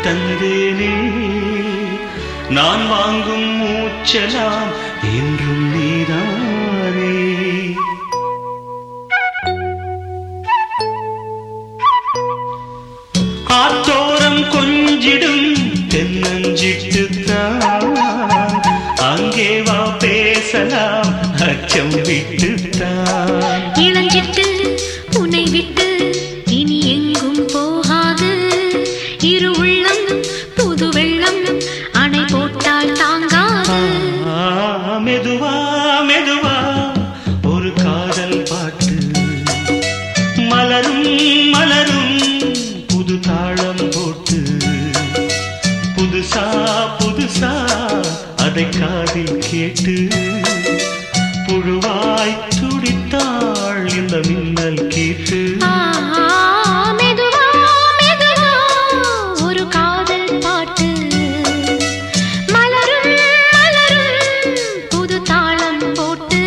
தந்தேனே நான் வாங்கும் மூச்சலாம் என்றும் நீதானே ஆத்தோரம் கொஞ்சிடும் தென்னஞ்சிட்டுத்தான் அங்கே வா பேசலாம் அச்சம் விட்டுத்தான் இளஞ்சிட்டு உன்னை விட்டு இனி எங்கும் போகாது இரு உள்ளம் புது வெள்ளம் அணை போட்டால் தாங்காது ஆ, மெதுவா மெதுவா ஒரு காதல் பாட்டு மலரும் மலரும் புது தாளம் போட்டு புதுசா புதுசா அதை காதில் கேட்டு புழுவாய் துடித்தாள் இந்த மின்னல் கேட்டு ஆ, மெதுவா மெதுவா ஒரு காதல் பாட்டு மலரும் மலரும் புது தாளம் போட்டு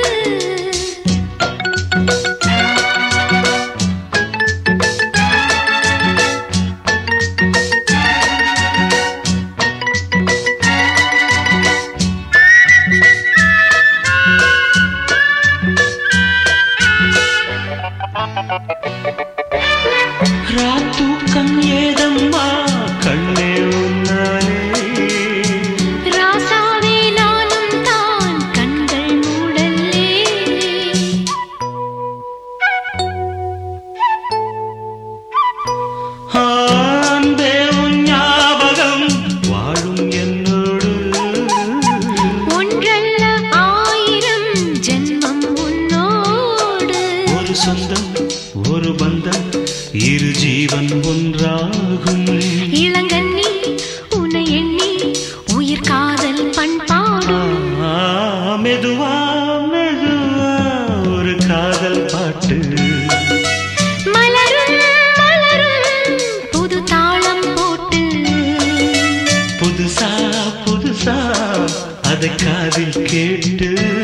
ராத்தூக்கம் ஏதம்மா கண்ணே உன்னாலே ராசாவே நானும் தான் கண்கள் மூடல்லே ஆண்டே உன் ஞாபகம் வாழும் என்னோடு ஒன்றல்ல ஆயிரம் ஜென்மம் உன்னோடு ஒரு சொந்தம் ஒரு பந்தம் இரு ஜீவன் ஒன்றாகும் இளங்கண்ணி உன்னை எண்ணி உயிர் காதல் பண்பாடும் ஆ, மெதுவா மெதுவா ஒரு காதல் பாட்டு மலரும் மலரும் புது தாளம் போட்டு புதுசா புதுசா அதை காதில் கேட்டு